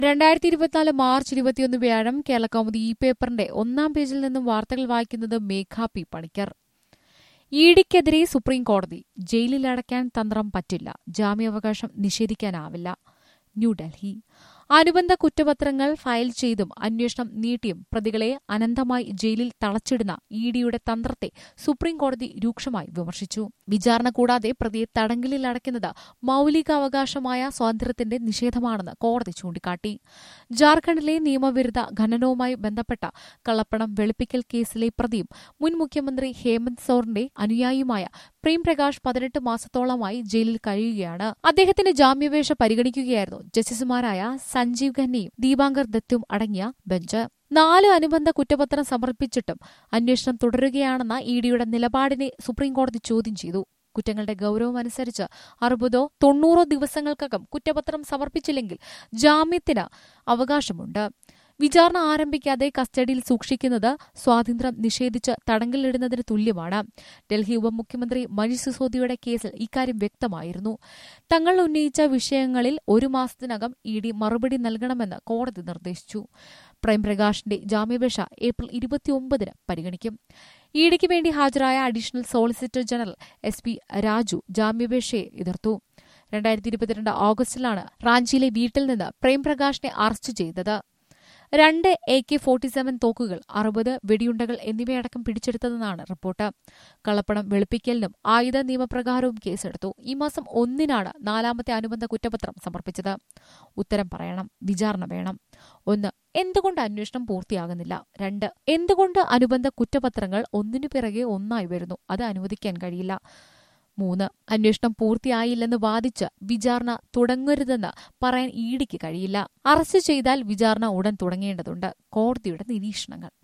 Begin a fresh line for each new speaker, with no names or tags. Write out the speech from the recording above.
രണ്ടായിരത്തി ഇരുപത്തിനാല് മാർച്ച് ഇരുപത്തിയൊന്ന് വ്യാഴം കേരള കൗമുദി ഈ പേപ്പറിന്റെ ഒന്നാം പേജിൽ നിന്നും വാർത്തകൾ വായിക്കുന്നത് മേഘ പി പണിക്കർ ഇഡിക്കെതിരെ സുപ്രീം കോടതി ജയിലിലടയ്ക്കാൻ തന്ത്രം പറ്റില്ല ജാമ്യാവകാശം നിഷേധിക്കാനാവില്ല ന്യൂഡൽഹി അനുബന്ധ കുറ്റപത്രങ്ങൾ ഫയൽ ചെയ്തും അന്വേഷണം നീട്ടിയും പ്രതികളെ അനന്തമായി ജയിലിൽ തളച്ചിടുന്ന ഇഡിയുടെ തന്ത്രത്തെ സുപ്രീം കോടതി രൂക്ഷമായി വിമർശിച്ചു വിചാരണ കൂടാതെ പ്രതിയെ തടങ്കലിൽ അടയ്ക്കുന്നത് മൌലികാവകാശമായ സ്വാതന്ത്ര്യത്തിന്റെ നിഷേധമാണെന്ന് കോടതി ചൂണ്ടിക്കാട്ടി ജാർഖണ്ഡിലെ നിയമവിരുദ്ധ ഖനനവുമായി ബന്ധപ്പെട്ട കള്ളപ്പണം വെളുപ്പിക്കൽ കേസിലെ പ്രതിയും മുൻ മുഖ്യമന്ത്രി ഹേമന്ത് സോറിന്റെ അനുയായിയുമായ പ്രേംപ്രകാശ് പതിനെട്ട് മാസത്തോളമായി ജയിലിൽ കഴിയുകയാണ് അദ്ദേഹത്തിന്റെ ജാമ്യാപേക്ഷ പരിഗണിക്കുകയായിരുന്നു ജസ്റ്റിസുമാരായ സഞ്ജീവ് ഖന്നയും ദീപാങ്കർ ദത്തും അടങ്ങിയ ബെഞ്ച് നാല് അനുബന്ധ കുറ്റപത്രം സമർപ്പിച്ചിട്ടും അന്വേഷണം തുടരുകയാണെന്ന ഇഡിയുടെ നിലപാടിനെ സുപ്രീംകോടതി ചോദ്യം ചെയ്തു കുറ്റങ്ങളുടെ ഗൌരവമനുസരിച്ച് അറുപതോ തൊണ്ണൂറോ ദിവസങ്ങൾക്കകം കുറ്റപത്രം സമർപ്പിച്ചില്ലെങ്കിൽ ജാമ്യത്തിന് അവകാശമുണ്ട് വിചാരണ ആരംഭിക്കാതെ കസ്റ്റഡിയിൽ സൂക്ഷിക്കുന്നത് സ്വാതന്ത്ര്യം നിഷേധിച്ച് തടങ്കലിടുന്നതിന് തുല്യമാണ് ഡൽഹി ഉപമുഖ്യമന്ത്രി മനീഷ് സിസോദിയുടെ കേസിൽ ഇക്കാര്യം വ്യക്തമായിരുന്നു തങ്ങൾ ഉന്നയിച്ച വിഷയങ്ങളിൽ ഒരു മാസത്തിനകം ഇ ഡി മറുപടി നൽകണമെന്ന് കോടതി നിർദ്ദേശിച്ചു പ്രേംപ്രകാശിന്റെ ജാമ്യാപേക്ഷ ഏപ്രിൽ ഇരുപത്തിയൊമ്പതിന് പരിഗണിക്കും ഇഡിക്ക് വേണ്ടി ഹാജരായ additional solicitor general S P Raju ജാമ്യാപേക്ഷയെ എതിർത്തു രണ്ടായിരത്തി ഇരുപത്തിരണ്ട് ഓഗസ്റ്റിലാണ് റാഞ്ചിയിലെ വീട്ടിൽ നിന്ന് പ്രേംപ്രകാശിനെ അറസ്റ്റ് ചെയ്തത് രണ്ട് എ കെ ഫോർട്ടി സെവൻ തോക്കുകൾ അറുപത് വെടിയുണ്ടകൾ എന്നിവയടക്കം പിടിച്ചെടുത്തതെന്നാണ് റിപ്പോർട്ട് കള്ളപ്പണം വെളുപ്പിക്കലിനും ആയുധ നിയമപ്രകാരവും കേസെടുത്തു ഈ മാസം ഒന്നിനാണ് നാലാമത്തെ അനുബന്ധ കുറ്റപത്രം സമർപ്പിച്ചത് ഉത്തരം പറയണം വിചാരണ വേണം ഒന്ന് എന്തുകൊണ്ട് അന്വേഷണം പൂർത്തിയാകുന്നില്ല രണ്ട് എന്തുകൊണ്ട് അനുബന്ധ കുറ്റപത്രങ്ങൾ ഒന്നിനു പിറകെ ഒന്നായി വരുന്നു അത് അനുവദിക്കാൻ കഴിയില്ല മൂന്ന് അന്വേഷണം പൂർത്തിയായില്ലെന്ന് വാദിച്ച് വിചാരണ തുടങ്ങരുതെന്ന് പറയാൻ ഇഡിക്ക് കഴിയില്ല അറസ്റ്റ് ചെയ്താൽ വിചാരണ ഉടൻ തുടങ്ങേണ്ടതുണ്ട് കോടതിയുടെ നിരീക്ഷണങ്ങൾ